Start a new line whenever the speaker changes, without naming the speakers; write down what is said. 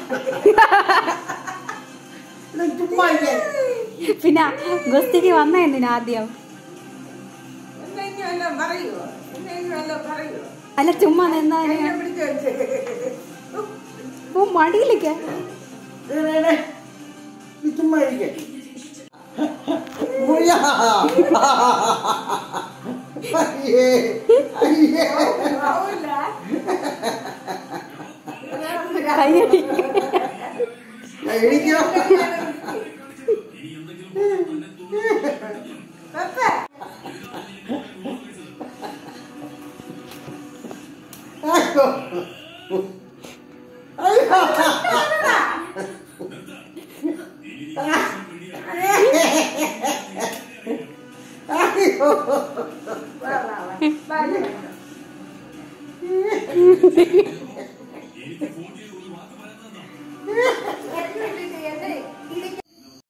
ഇത് ചുമ്മാ ഇരിക്കാൻ.
പിന്നെ ഗുസ്തിക്ക് വന്ന എന്തിനാ ആദ്യം
എന്തെങ്കിലും വല്ലതും പറയുവോ എന്തെങ്കിലും വല്ലതും പറയുവോ
അല്ല ചുമ്മാ എന്താ
എന്നെ പിടിച്ച് വെച്ച്
ഓ മടിയിലേക്ക്
ദേ, ദേ, ദേ. ഇത് ചുമ്മാ ഇരിക്കാൻ. മുറിയാ. അയ്യേ അയ്യേ
പോവില്ല
കൈയടി
എണീക്കോ
പെപ്പേ
അയ്യോ അയ്യോ